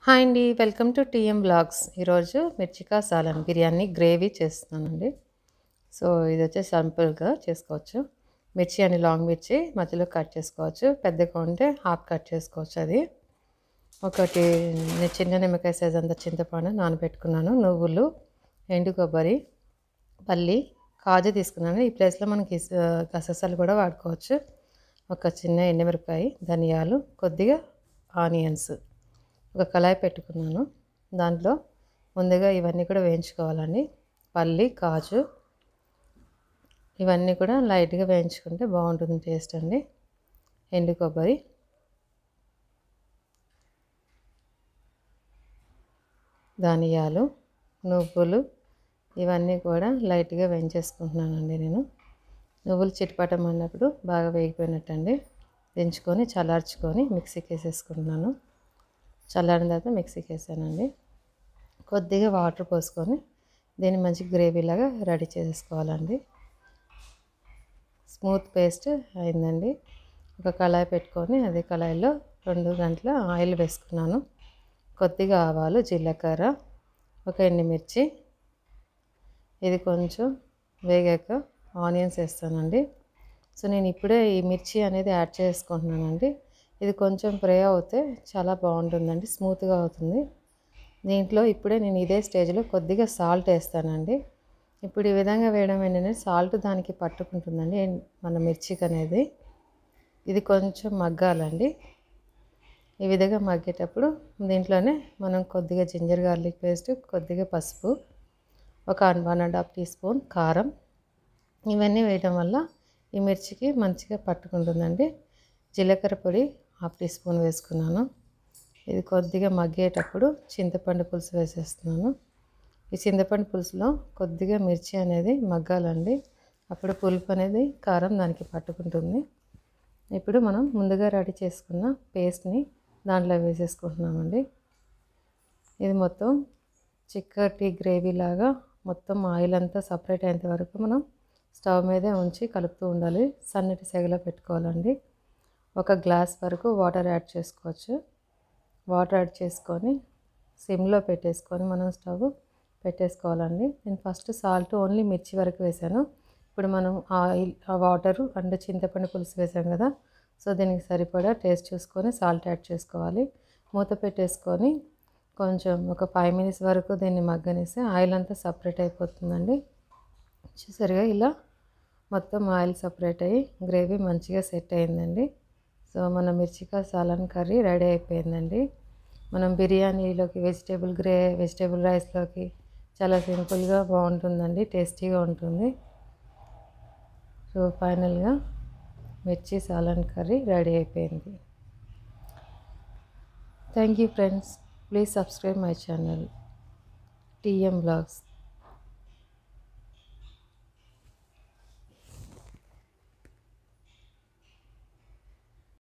hi అండి welcome to TM blogs ఈరోజు మిర్చికా సాలన్ బిర్యానీ గ్రేవీ చేస్తున్నానండి సో ఇది వచ్చేసి సింపుల్గా చేసుకోవచ్చు మిర్చి అని లాంగ్ మిర్చి మధ్యలో కట్ చేసుకోవచ్చు పెద్దగా ఉంటే హాఫ్ కట్ చేసుకోవచ్చు అది ఒకటి ని- చిన్న నిమ్మకాయ సైజ్ అంత చింతపండు నానబెట్టుకున్నాను నువ్వులు ఎండు కొబ్బరి పల్లి కాజు తీసుకున్నాను ఈ ప్లేస్లో మనకి స- గసగసాలు కూడా వాడుకోవచ్చు ఒక చిన్న ఎండుమిరపకాయ ధనియాలు కొద్దిగా ఆనియన్స్ ఒక కళాయి పెట్టుకున్నాను దాంట్లో ముందుగా ఇవన్నీ కూడా వేయించుకోవాలండి పల్లి కాజు ఇవన్నీ కూడా లైట్గా వేయించుకుంటే బాగుంటుంది టేస్ట్ అండి ఎండు కొబ్బరి ధనియాలు నువ్వులు ఇవన్నీ కూడా లైట్గా వేయించేసుకుంటున్నానండి నేను నువ్వులు చిటపటం అన్నప్పుడు బాగా వేగిపోయినట్టండి దించుకొని చల్లార్చుకొని మిక్సీకి వేసేసుకుంటున్నాను చల్లారిన తర్వాత మిక్సీకి వేసానండి కొద్దిగా వాటర్ పోసుకొని దీన్ని మంచి గ్రేవీలాగా రెడీ చేసేసుకోవాలండి స్మూత్ పేస్ట్ అయిందండి ఒక కళాయి పెట్టుకొని అదే కళాయిలో రెండు గంటల ఆయిల్ వేసుకున్నాను కొద్దిగా ఆవాలు జీలకర్ర ఒక ఎండుమిర్చి ఇది కొంచెం వేగాక ఆనియన్స్ వేస్తానండి సో నేను ఇప్పుడే ఈ మిర్చి అనేది యాడ్ చేసుకుంటున్నానండి ఇది కొంచెం ఫ్రై అవుతే చాలా బాగుంటుందండి స్మూత్గా అవుతుంది దీంట్లో ఇప్పుడే నేను ఇదే స్టేజ్లో కొద్దిగా సాల్ట్ వేస్తానండి ఇప్పుడు ఈ విధంగా వేయడం ఏంటంటే సాల్ట్ దానికి పట్టుకుంటుందండి మన మిర్చికి అనేది ఇది కొంచెం మగ్గాలండి ఈ విధంగా మగ్గేటప్పుడు దీంట్లోనే మనం కొద్దిగా జింజర్ గార్లిక్ పేస్ట్ కొద్దిగా పసుపు ఒక one and half teaspoon కారం ఇవన్నీ వేయడం వల్ల ఈ మిర్చికి మంచిగా పట్టుకుంటుందండి జీలకర్ర పొడి హాఫ్ టీ స్పూన్ వేసుకున్నాను ఇది కొద్దిగా మగ్గేటప్పుడు చింతపండు పులుసు వేసేస్తున్నాను ఈ చింతపండు పులుసులో కొద్దిగా మిర్చి అనేది మగ్గాలండి అప్పుడు పులుపు అనేది కారం దానికి పట్టుకుంటుంది ఇప్పుడు మనం ముందుగా రెడీ చేసుకున్న పేస్ట్ని దాంట్లో వేసేసుకుంటున్నామండి ఇది మొత్తం చిక్కటి గ్రేవీ లాగా మొత్తం ఆయిల్ అంతా సపరేట్ అయ్యేంత వరకు మనం స్టవ్ మీదే ఉంచి కలుపుతూ ఉండాలి సన్నటి సెగలో పెట్టుకోవాలండి ఒక గ్లాస్ వరకు వాటర్ యాడ్ చేసుకోవచ్చు వాటర్ యాడ్ చేసుకొని సిమ్లో పెట్టేసుకొని మనం స్టవ్ పెట్టేసుకోవాలండి నేను ఫస్ట్ సాల్ట్ ఓన్లీ మిర్చి వరకు వేసాను ఇప్పుడు మనం ఆయిల్ ఆ వాటరు అండ్ చింతపండు పులుసు వేసాం కదా సో దీనికి సరిపడా టేస్ట్ చూసుకొని సాల్ట్ యాడ్ చేసుకోవాలి మూత పెట్టేసుకొని కొంచెం ఒక ఫైవ్ మినిట్స్ వరకు దీన్ని మగ్గనిస్తే ఆయిల్ అంతా సపరేట్ అయిపోతుందండి చూసారుగా ఇలా మొత్తం ఆయిల్ సపరేట్ అయ్యి గ్రేవీ మంచిగా సెట్ అయిందండి సో మన మిర్చికా సాలన్ కర్రీ రెడీ అయిపోయిందండి మనం బిర్యానీలోకి వెజిటేబుల్ గ్రే వెజిటేబుల్ రైస్లోకి చాలా సింపుల్గా బాగుంటుందండి టేస్టీగా ఉంటుంది సో ఫైనల్గా మిర్చి సాలన్ కర్రీ రెడీ అయిపోయింది thank you friends please subscribe my channel TM blogs